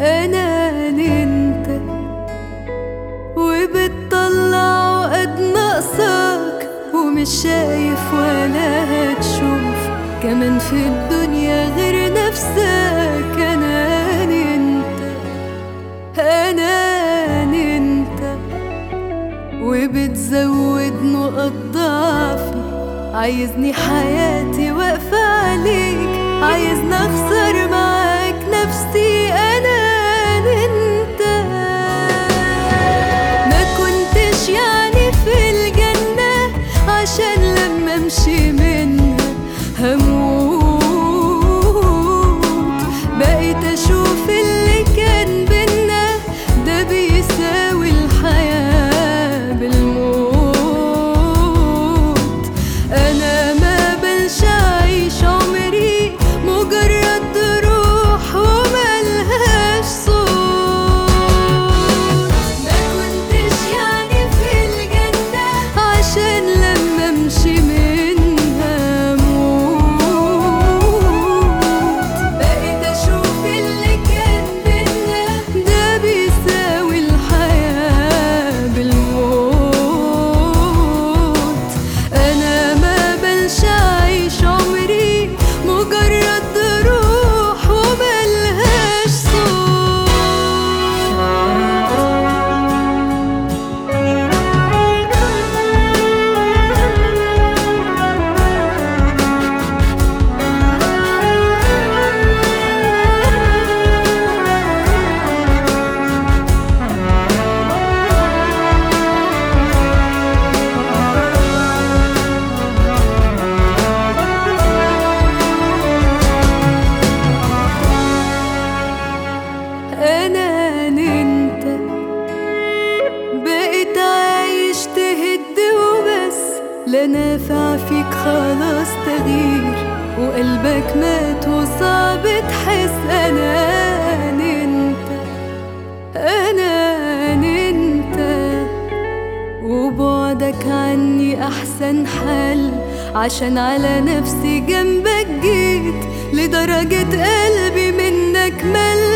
أنان انت وبتطلع قد نقصك ومش شايف ولا هتشوف كمان في الدنيا غير نفسك أنان انت أنان انت وبتزود نقط ضعفي عايزني حياتي واقفة عليك عايزني أخسر معاك نفسي أنان انت ما كنتش يعني في الجنة عشان لما امشي منها هموت بقيت اشوف اللي كان بينا ده بيساوي الحياة بالموت انا ما بلش اعيش عمري مجرد روح وملهاش صوت ما كنتش يعني في الجنة عشان لما امشي منها موت بقيت اشوف اللي كان بينا ده بيساوي الحياة بالموت انا ما بلش اعيش عمري مجرد روح وملهاش صوت أنان انت بقيت عايش تهد وبس لا نافع فيك خلاص تغيير وقلبك مات وصعب تحس أنان انت أنان انت وبعدك عني أحسن حل عشان على نفسي جنبك جيت لدرجة قلبي منك مل